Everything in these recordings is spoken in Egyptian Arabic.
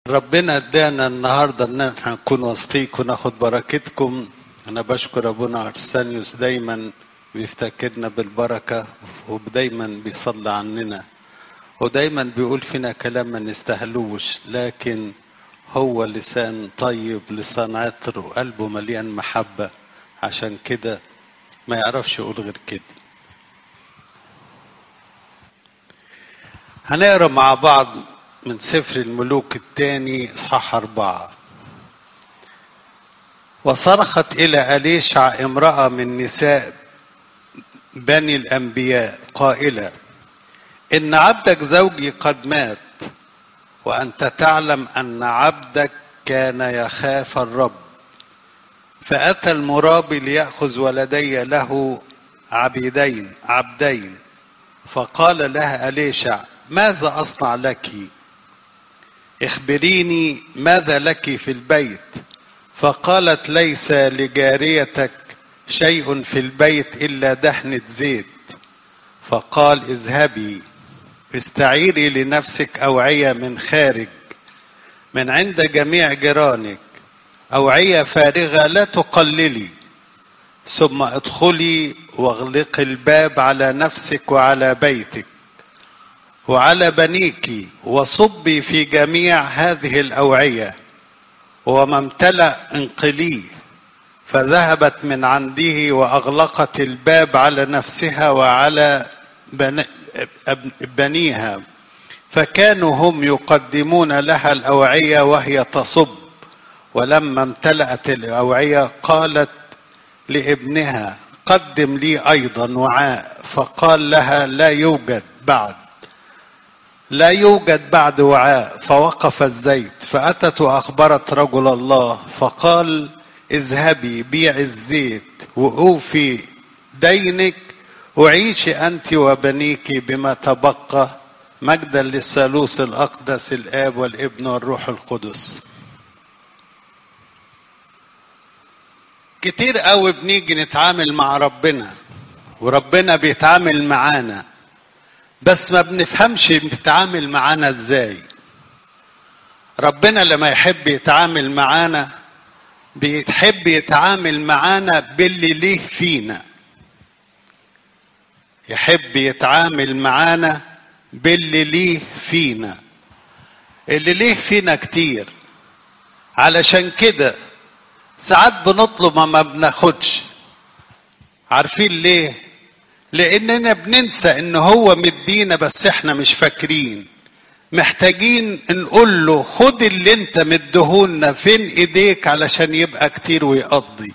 ربنا ادانا النهارده ان احنا نكون وسطيكم وناخد بركتكم انا بشكر ابونا ارسانيوس دايما بيفتكرنا بالبركه ودايما بيصلي عننا ودايما بيقول فينا كلام ما نستاهلوش لكن هو لسان طيب لسان عطر وقلبه مليان محبه عشان كده ما يعرفش يقول غير كده هنقرا مع بعض من سفر الملوك الثاني اصحاح أربعة وصرخت إلى أليشع امرأة من نساء بني الأنبياء قائلة إن عبدك زوجي قد مات وأنت تعلم أن عبدك كان يخاف الرب فأتى المرابي ليأخذ ولدي له عبيدين عبدين فقال لها أليشع ماذا أصنع لك اخبريني ماذا لك في البيت فقالت ليس لجاريتك شيء في البيت الا دهنه زيت فقال اذهبي استعيري لنفسك اوعيه من خارج من عند جميع جيرانك اوعيه فارغه لا تقللي ثم ادخلي واغلقي الباب على نفسك وعلى بيتك وعلى بنيك وصبي في جميع هذه الأوعية وما امتلأ انقليه فذهبت من عنده وأغلقت الباب على نفسها وعلى بنيها فكانوا هم يقدمون لها الأوعية وهي تصب ولما امتلأت الأوعية قالت لابنها قدم لي أيضا وعاء فقال لها لا يوجد بعد لا يوجد بعد وعاء فوقف الزيت فأتت وأخبرت رجل الله فقال اذهبي بيع الزيت وأوفي دينك وعيشي أنت وبنيك بما تبقى مجدا للثالوث الأقدس الآب والابن والروح القدس كتير قوي بنيجي نتعامل مع ربنا وربنا بيتعامل معانا بس ما بنفهمش بيتعامل معانا ازاي ربنا لما يحب يتعامل معانا بيحب يتعامل معانا باللي ليه فينا يحب يتعامل معانا باللي ليه فينا اللي ليه فينا كتير علشان كده ساعات بنطلب ما بناخدش عارفين ليه لاننا بننسى ان هو مدينا بس احنا مش فاكرين محتاجين نقول له خد اللي انت مديهولنا فين ايديك علشان يبقى كتير ويقضي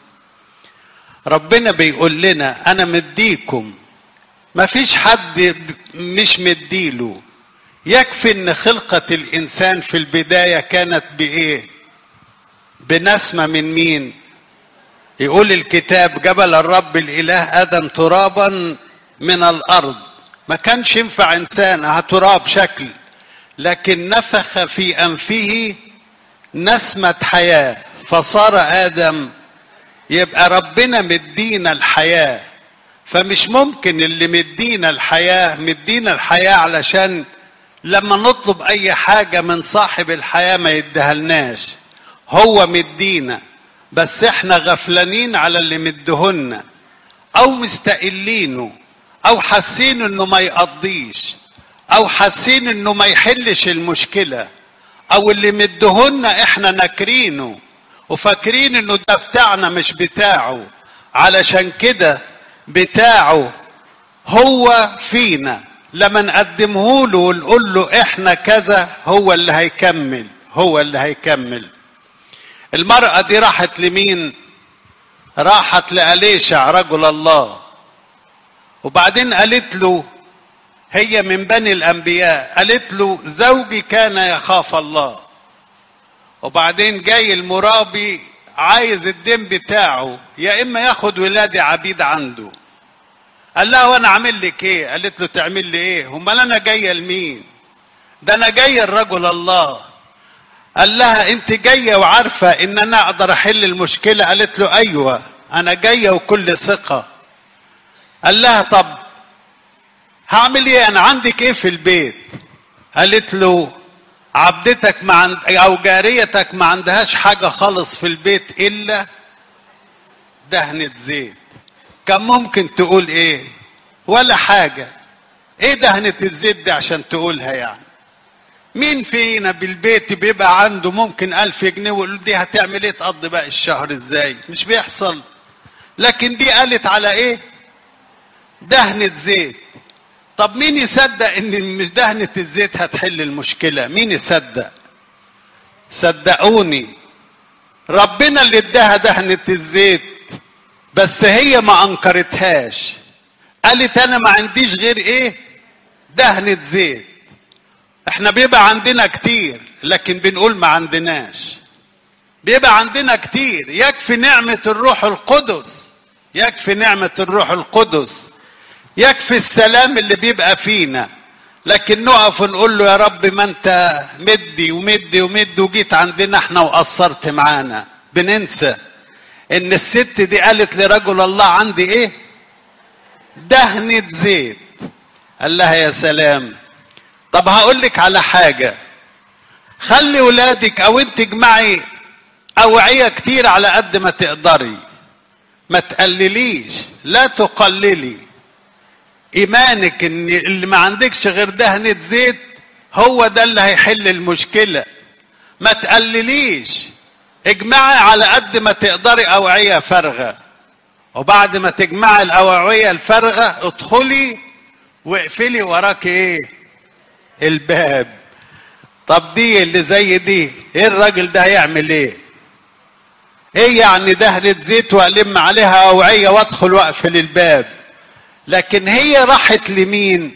ربنا بيقول لنا انا مديكم مفيش حد مش مديله يكفي ان خلقة الانسان في البداية كانت بايه بنسمة من مين يقول الكتاب جبل الرب الاله ادم ترابا من الارض ما كانش ينفع انسان تراب شكل لكن نفخ في انفه نسمه حياه فصار ادم يبقى ربنا مدينا الحياه فمش ممكن اللي مدينا الحياه مدينا الحياه علشان لما نطلب اي حاجه من صاحب الحياه ما يديهالناش هو مدينا بس احنا غفلانين على اللي مدهن او مستقلينه او حاسين انه ما يقضيش او حاسين انه ما يحلش المشكله او اللي مدهن احنا ناكرينه وفاكرين انه ده بتاعنا مش بتاعه علشان كده بتاعه هو فينا لما نقدمه له ونقول له احنا كذا هو اللي هيكمل هو اللي هيكمل المرأة دي راحت لمين؟ راحت لأليشع رجل الله وبعدين قالت له هي من بني الأنبياء قالت له زوجي كان يخاف الله وبعدين جاي المرابي عايز الدين بتاعه يا إما ياخد ولادي عبيد عنده قال لها وانا اعمل لك ايه قالت له تعمل لي ايه امال انا جايه لمين ده انا جايه لرجل الله قال لها انت جايه وعارفه ان انا اقدر احل المشكله قالت له ايوه انا جايه وكل ثقه قال لها طب هعمل ايه انا عندك ايه في البيت قالت له عبدتك ما عند او جاريتك ما عندهاش حاجه خالص في البيت الا دهنه زيت كان ممكن تقول ايه ولا حاجه ايه دهنه الزيت دي عشان تقولها يعني مين فينا بالبيت بيبقى عنده ممكن ألف جنيه ويقول دي هتعمل ايه تقضي بقى الشهر ازاي مش بيحصل لكن دي قالت على ايه دهنة زيت طب مين يصدق ان مش دهنة الزيت هتحل المشكلة مين يصدق صدقوني ربنا اللي اداها دهنة الزيت بس هي ما انكرتهاش قالت انا ما عنديش غير ايه دهنة زيت احنا بيبقى عندنا كتير لكن بنقول ما عندناش بيبقى عندنا كتير يكفي نعمة الروح القدس يكفي نعمة الروح القدس يكفي السلام اللي بيبقى فينا لكن نقف ونقول له يا رب ما انت مدي ومدي ومدي وجيت عندنا احنا وقصرت معانا بننسى ان الست دي قالت لرجل الله عندي ايه دهنة زيت قال لها يا سلام طب هقول لك على حاجة خلي ولادك او انت اجمعي اوعية كتير على قد ما تقدري ما تقلليش لا تقللي ايمانك ان اللي ما عندكش غير دهنة زيت هو ده اللي هيحل المشكلة ما تقلليش اجمعي على قد ما تقدري اوعية فارغة وبعد ما تجمعي الاوعية الفارغة ادخلي واقفلي وراك ايه الباب طب دي اللي زي دي ايه الراجل ده هيعمل ايه ايه يعني دهنة زيت والم عليها اوعية وادخل واقفل الباب لكن هي راحت لمين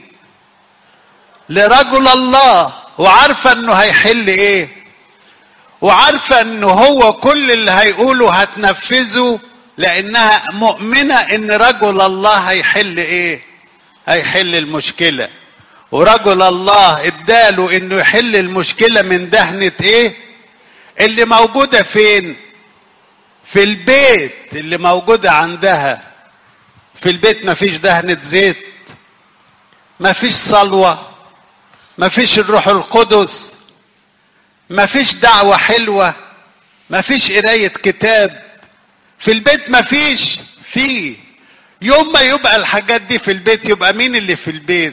لرجل الله وعارفة انه هيحل ايه وعارفة انه هو كل اللي هيقوله هتنفذه لانها مؤمنة ان رجل الله هيحل ايه هيحل المشكلة ورجل الله اداله انه يحل المشكلة من دهنة ايه اللي موجودة فين في البيت اللي موجودة عندها في البيت ما فيش دهنة زيت ما فيش صلوة ما فيش الروح القدس ما فيش دعوة حلوة ما فيش قراية كتاب في البيت ما فيش فيه يوم ما يبقى الحاجات دي في البيت يبقى مين اللي في البيت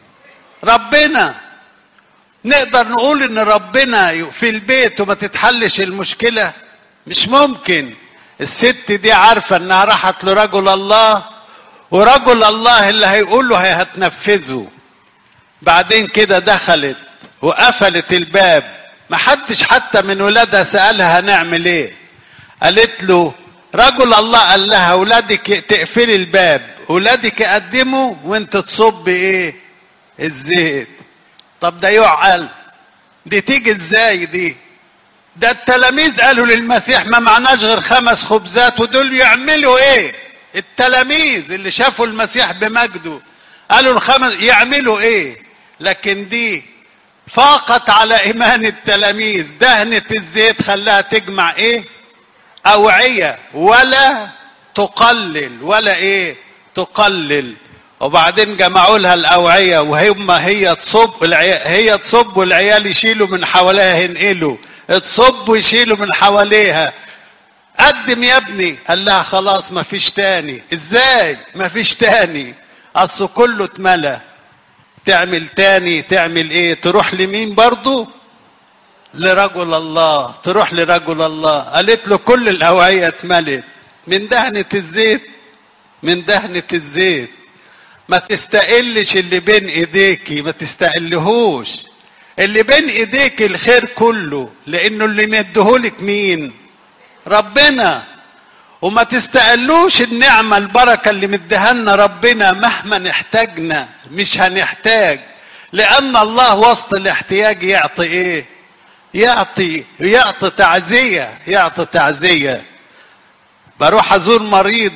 ربنا نقدر نقول ان ربنا في البيت وما تتحلش المشكلة مش ممكن الست دي عارفة انها راحت لرجل الله ورجل الله اللي هيقول له هي هتنفذه بعدين كده دخلت وقفلت الباب ما حدش حتى من ولادها سألها هنعمل ايه قالت له رجل الله قال لها اولادك تقفلي الباب اولادك يقدموا وانت تصب ايه الزيت طب ده يعقل دي تيجي ازاي دي ده التلاميذ قالوا للمسيح ما معناش غير خمس خبزات ودول يعملوا ايه التلاميذ اللي شافوا المسيح بمجده قالوا الخمس يعملوا ايه لكن دي فاقت على ايمان التلاميذ دهنة الزيت خلاها تجمع ايه اوعية ولا تقلل ولا ايه تقلل وبعدين جمعوا لها الاوعية وهم هي تصب هي تصب والعيال يشيلوا من حواليها ينقلوا تصب ويشيلوا من حواليها قدم يا ابني قال لها خلاص ما فيش تاني ازاي ما فيش تاني اصل كله اتملى تعمل تاني تعمل ايه تروح لمين برضو لرجل الله تروح لرجل الله قالت له كل الاوعية اتملت من دهنة الزيت من دهنة الزيت ما تستقلش اللي بين ايديكي ما تستقلهوش اللي بين ايديك الخير كله لانه اللي مديهولك مين ربنا وما تستقلوش النعمة البركة اللي مديهالنا ربنا مهما احتاجنا مش هنحتاج لأن الله وسط الاحتياج يعطي ايه يعطي يعطي تعزية يعطي تعزية بروح أزور مريض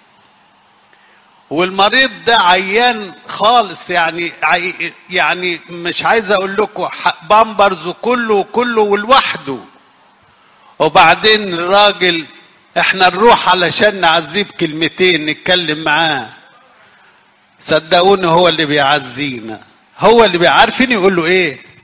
والمريض ده عيان خالص يعني يعني مش عايز اقول لكم بامبرز وكله وكله ولوحده وبعدين الراجل احنا نروح علشان نعزيه بكلمتين نتكلم معاه صدقوني هو اللي بيعزينا هو اللي بيعرفين يقول له ايه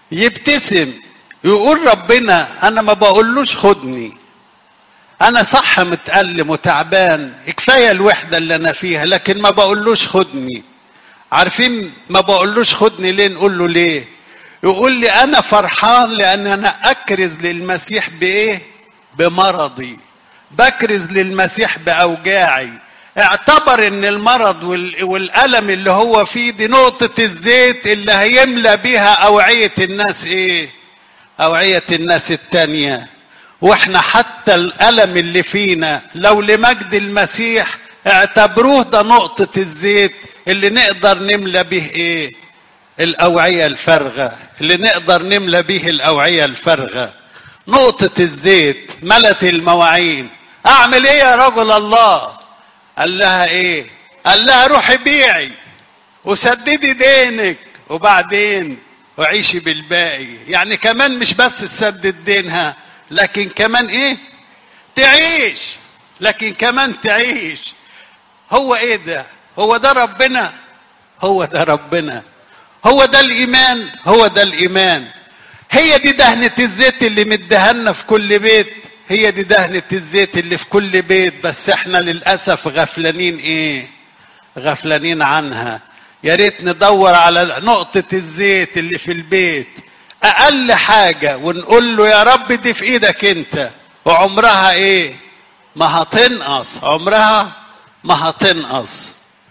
يبتسم يقول ربنا انا ما بقولوش خدني انا صح متألم وتعبان كفايه الوحده اللي انا فيها لكن ما بقولوش خدني عارفين ما بقولوش خدني ليه نقول له ليه يقول لي انا فرحان لان انا اكرز للمسيح بايه بمرضي بكرز للمسيح باوجاعي اعتبر ان المرض والالم اللي هو فيه دي نقطه الزيت اللي هيملى بيها اوعيه الناس ايه اوعيه الناس التانيه واحنا حتى الالم اللي فينا لو لمجد المسيح اعتبروه ده نقطه الزيت اللي نقدر نملى به ايه الاوعيه الفارغه اللي نقدر نملى به الاوعيه الفارغه نقطه الزيت ملت المواعين اعمل ايه يا رجل الله قال لها ايه قال لها روحي بيعي وسددي دينك وبعدين وعيشي بالباقي يعني كمان مش بس تسدد دينها لكن كمان ايه تعيش لكن كمان تعيش هو ايه ده هو ده ربنا هو ده ربنا هو ده الايمان هو ده الايمان هي دي دهنة الزيت اللي مدهنا في كل بيت هي دي دهنة الزيت اللي في كل بيت بس احنا للأسف غفلانين ايه غفلانين عنها يا ريت ندور على نقطة الزيت اللي في البيت أقل حاجة ونقول له يا رب دي في إيدك أنت وعمرها إيه؟ ما هتنقص عمرها ما هتنقص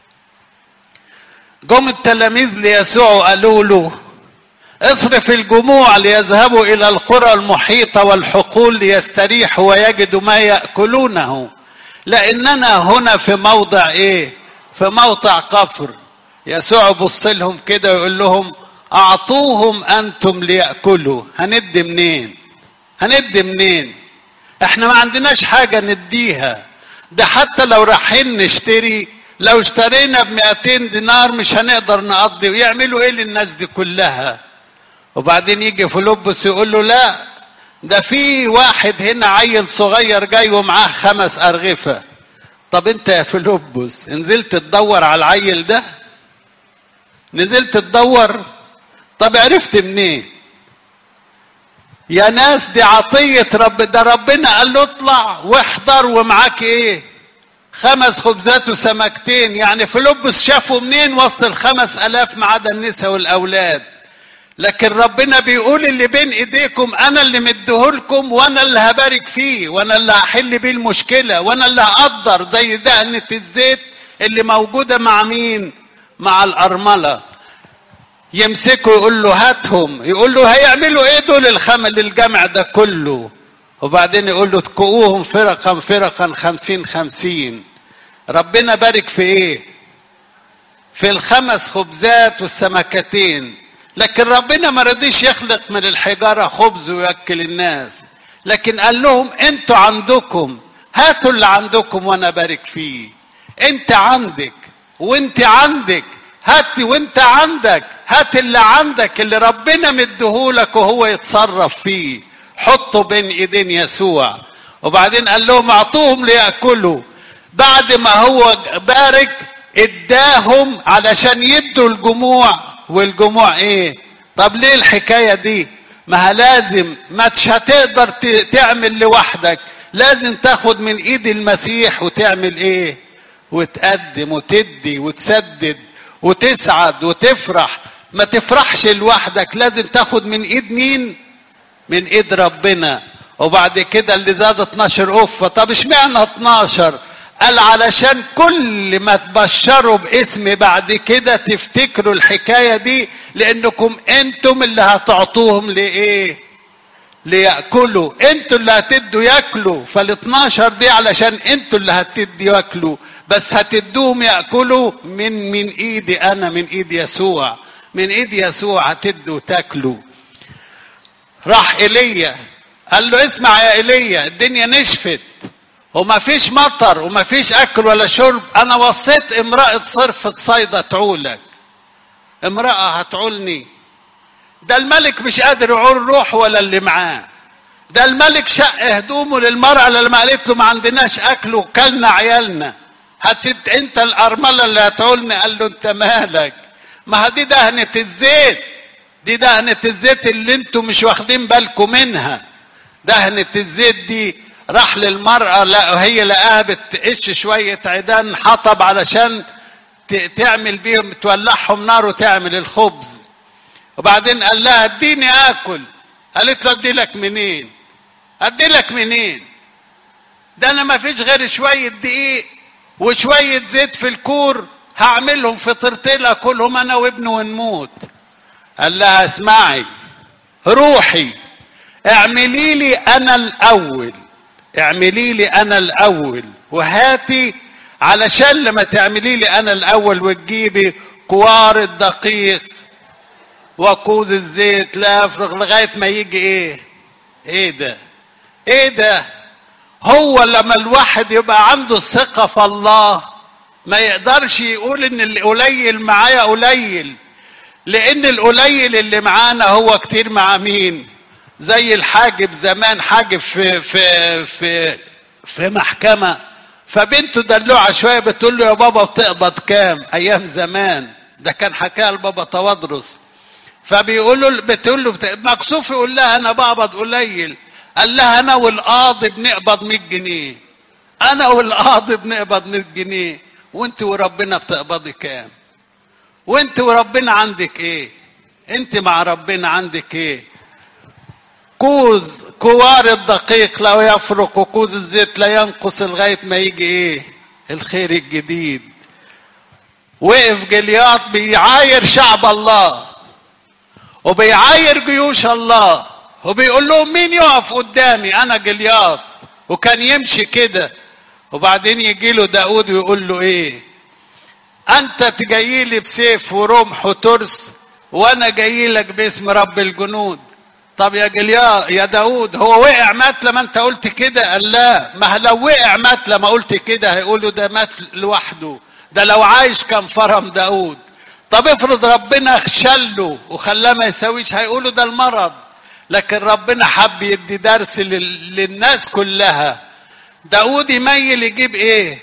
جم التلاميذ ليسوع وقالوا له اصرف الجموع ليذهبوا الى القرى المحيطه والحقول ليستريحوا ويجدوا ما ياكلونه لاننا هنا في موضع ايه في موضع قفر يسوع يبص لهم كده ويقول لهم اعطوهم انتم لياكلوا هندي منين هندي منين احنا ما عندناش حاجه نديها ده حتى لو رايحين نشتري لو اشترينا ب 200 دينار مش هنقدر نقضي ويعملوا ايه للناس دي كلها وبعدين يجي فيلبس يقول له لا ده في واحد هنا عيل صغير جاي ومعاه خمس أرغفة طب انت يا فيلبس نزلت تدور على العيل ده نزلت تدور طب عرفت منين يا ناس دي عطية رب ده ربنا قال له اطلع واحضر ومعاك ايه خمس خبزات وسمكتين يعني فيلبس شافوا منين وسط الخمس الاف ما عدا النساء والاولاد لكن ربنا بيقول اللي بين ايديكم انا اللي مديهولكم وانا اللي هبارك فيه وانا اللي هحل بيه المشكله وانا اللي هقدر زي دهنه الزيت اللي موجوده مع مين مع الارمله يمسكوا يقول له هاتهم يقول له هيعملوا ايه دول الخمل الجمع ده كله وبعدين يقول له تكؤوهم فرقا فرقا خمسين خمسين ربنا بارك في ايه في الخمس خبزات والسمكتين لكن ربنا ما رضيش يخلق من الحجارة خبز ويأكل الناس لكن قال لهم انتوا عندكم هاتوا اللي عندكم وانا بارك فيه انت عندك وانت عندك هات وانت عندك هات اللي عندك اللي ربنا مديهولك وهو يتصرف فيه حطه بين ايدين يسوع وبعدين قال لهم اعطوهم ليأكلوا بعد ما هو بارك اداهم علشان يدوا الجموع والجموع ايه طب ليه الحكاية دي ما لازم ما مش هتقدر تعمل لوحدك لازم تاخد من ايد المسيح وتعمل ايه وتقدم وتدي وتسدد وتسعد وتفرح ما تفرحش لوحدك لازم تاخد من ايد مين من ايد ربنا وبعد كده اللي زاد 12 قفة طب اشمعنى 12 قال علشان كل ما تبشروا باسم بعد كده تفتكروا الحكاية دي لانكم انتم اللي هتعطوهم لايه ليأكلوا انتوا اللي هتدوا ياكلوا فال 12 دي علشان انتوا اللي هتدوا ياكلوا بس هتدوهم ياكلوا من من ايدي انا من ايد يسوع من ايد يسوع هتدوا تاكلوا راح ايليا قال له اسمع يا ايليا الدنيا نشفت وما فيش مطر وما فيش اكل ولا شرب انا وصيت امرأة صرفة صيدا تعولك امرأة هتعولني ده الملك مش قادر يعول روح ولا اللي معاه ده الملك شق هدومه للمرأة لما قالت له ما عندناش اكل وكلنا عيالنا هتد انت الارملة اللي هتعولني قال له انت مالك ما دي دهنة الزيت دي دهنة الزيت اللي انتوا مش واخدين بالكم منها دهنة الزيت دي راح للمرأة لا هي لقاها بتقش شوية عيدان حطب علشان تعمل بيهم تولعهم نار وتعمل الخبز وبعدين قال لها اديني اكل قالت له ادي لك منين ادي لك منين ده انا ما فيش غير شوية دقيق وشوية زيت في الكور هعملهم فطرتين اكلهم انا وابني ونموت قال لها اسمعي روحي اعملي لي انا الاول اعملي لي انا الاول وهاتي علشان لما تعملي لي انا الاول وتجيبي كوار الدقيق وكوز الزيت لا افرغ لغايه ما يجي ايه ايه ده ايه ده هو لما الواحد يبقى عنده ثقه في الله ما يقدرش يقول ان القليل معايا قليل لان القليل اللي معانا هو كتير مع مين زي الحاجب زمان حاجب في في في في محكمه فبنته دلوعه شويه بتقول له يا بابا بتقبض كام ايام زمان ده كان حكاها لبابا توادرس فبيقول له بتقول له بت... مكسوف يقول لها انا بقبض قليل قال لها انا والقاضي بنقبض 100 جنيه انا والقاضي بنقبض 100 جنيه وانت وربنا بتقبضي كام وانت وربنا عندك ايه انت مع ربنا عندك ايه كوز كوار الدقيق لا يفرق وكوز الزيت لا ينقص لغايه ما يجي ايه الخير الجديد وقف جلياط بيعاير شعب الله وبيعاير جيوش الله وبيقول لهم مين يقف قدامي انا جلياط وكان يمشي كده وبعدين يجي له داود ويقول له ايه انت جاي لي بسيف ورمح وترس وانا جاي لك باسم رب الجنود طب يا جليا يا داود هو وقع مات لما انت قلت كده قال لا ما لو وقع مات لما قلت كده هيقولوا ده مات لوحده ده لو عايش كان فرم داود طب افرض ربنا خشله وخلاه ما يسويش هيقولوا ده المرض لكن ربنا حب يدي درس لل... للناس كلها داود يميل يجيب ايه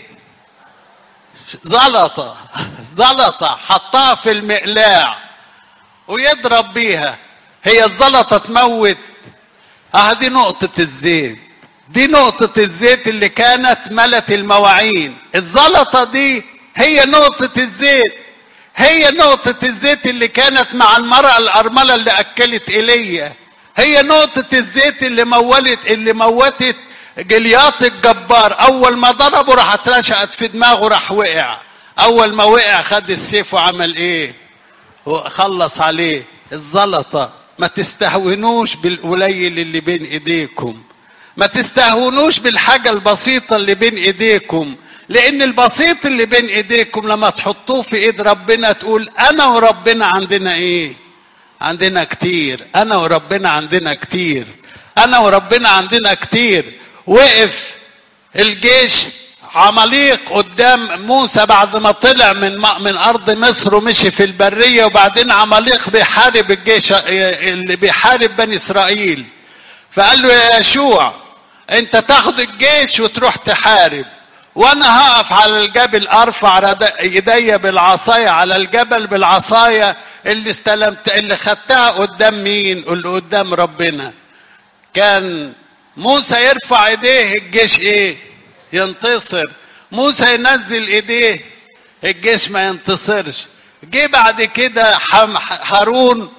زلطة زلطة حطها في المقلاع ويضرب بيها هي الزلطة تموت اه دي نقطة الزيت دي نقطة الزيت اللي كانت ملت المواعين الزلطة دي هي نقطة الزيت هي نقطة الزيت اللي كانت مع المرأة الأرملة اللي أكلت إيليا هي نقطة الزيت اللي مولت اللي موتت جلياط الجبار أول ما ضربه راح اترشقت في دماغه راح وقع أول ما وقع خد السيف وعمل إيه؟ وخلص عليه الزلطة ما تستهونوش بالقليل اللي بين ايديكم ما تستهونوش بالحاجة البسيطة اللي بين ايديكم لان البسيط اللي بين ايديكم لما تحطوه في ايد ربنا تقول انا وربنا عندنا ايه عندنا كتير انا وربنا عندنا كتير انا وربنا عندنا كتير وقف الجيش عماليق قدام موسى بعد ما طلع من من ارض مصر ومشي في البريه وبعدين عماليق بيحارب الجيش اللي بيحارب بني اسرائيل فقال له يا يشوع انت تاخد الجيش وتروح تحارب وانا هقف على الجبل ارفع ايديا بالعصايه على الجبل بالعصايه اللي استلمت اللي خدتها قدام مين اللي قدام ربنا كان موسى يرفع ايديه الجيش ايه ينتصر موسى ينزل ايديه الجيش ما ينتصرش جه بعد كده هارون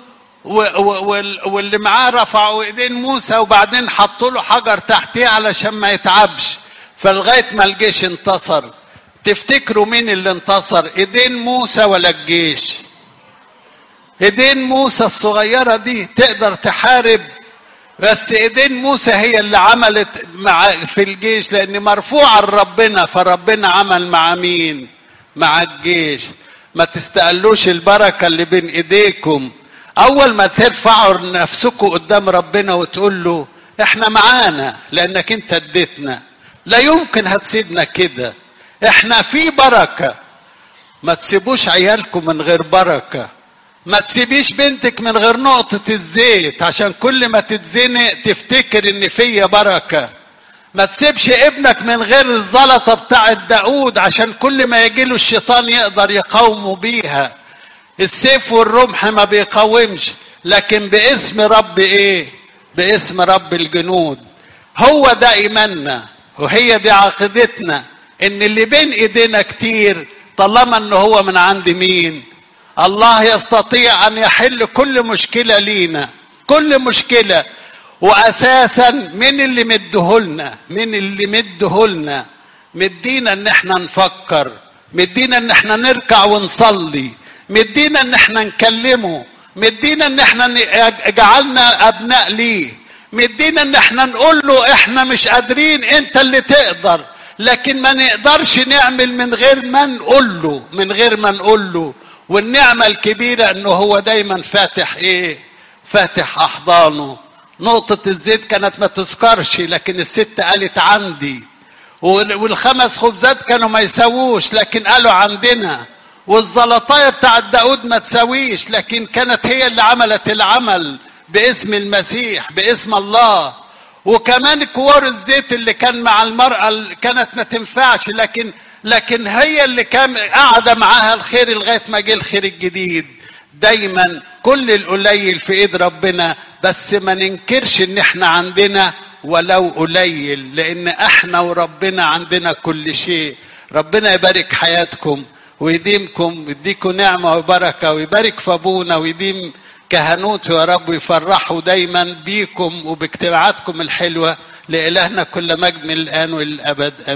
واللي معاه رفعوا ايدين موسى وبعدين حطوا له حجر تحتيه علشان ما يتعبش فلغايه ما الجيش انتصر تفتكروا مين اللي انتصر ايدين موسى ولا الجيش ايدين موسى الصغيره دي تقدر تحارب بس ايدين موسى هي اللي عملت مع في الجيش لان مرفوعه لربنا فربنا عمل مع مين مع الجيش ما تستقلوش البركه اللي بين ايديكم اول ما ترفعوا نفسكم قدام ربنا وتقول له احنا معانا لانك انت اديتنا لا يمكن هتسيبنا كده احنا في بركه ما تسيبوش عيالكم من غير بركه ما تسيبيش بنتك من غير نقطة الزيت عشان كل ما تتزنق تفتكر ان فيا بركة ما تسيبش ابنك من غير الزلطة بتاعة داود عشان كل ما يجيله الشيطان يقدر يقاومه بيها السيف والرمح ما بيقاومش لكن باسم رب ايه باسم رب الجنود هو ده ايماننا وهي دي عقيدتنا ان اللي بين ايدينا كتير طالما ان هو من عند مين الله يستطيع ان يحل كل مشكله لينا كل مشكله واساسا من اللي مديهولنا من اللي مديهولنا مدينا ان احنا نفكر مدينا ان احنا نركع ونصلي مدينا ان احنا نكلمه مدينا ان احنا جعلنا ابناء ليه مدينا ان احنا نقول له احنا مش قادرين انت اللي تقدر لكن ما نقدرش نعمل من غير ما نقول له من غير ما نقول له والنعمة الكبيرة انه هو دايما فاتح ايه فاتح احضانه نقطة الزيت كانت ما تذكرش لكن الست قالت عندي والخمس خبزات كانوا ما يسووش لكن قالوا عندنا والزلطاية بتاعت داود ما تسويش لكن كانت هي اللي عملت العمل باسم المسيح باسم الله وكمان كوار الزيت اللي كان مع المرأة اللي كانت ما تنفعش لكن لكن هي اللي كان قاعدة معاها الخير لغاية ما جه الخير الجديد دايما كل القليل في ايد ربنا بس ما ننكرش ان احنا عندنا ولو قليل لان احنا وربنا عندنا كل شيء ربنا يبارك حياتكم ويديمكم ويديكم نعمة وبركة ويبارك في أبونا ويديم كهنوته يا رب ويفرحوا دايما بيكم وباجتماعاتكم الحلوة لإلهنا كل مجد من الآن والأبد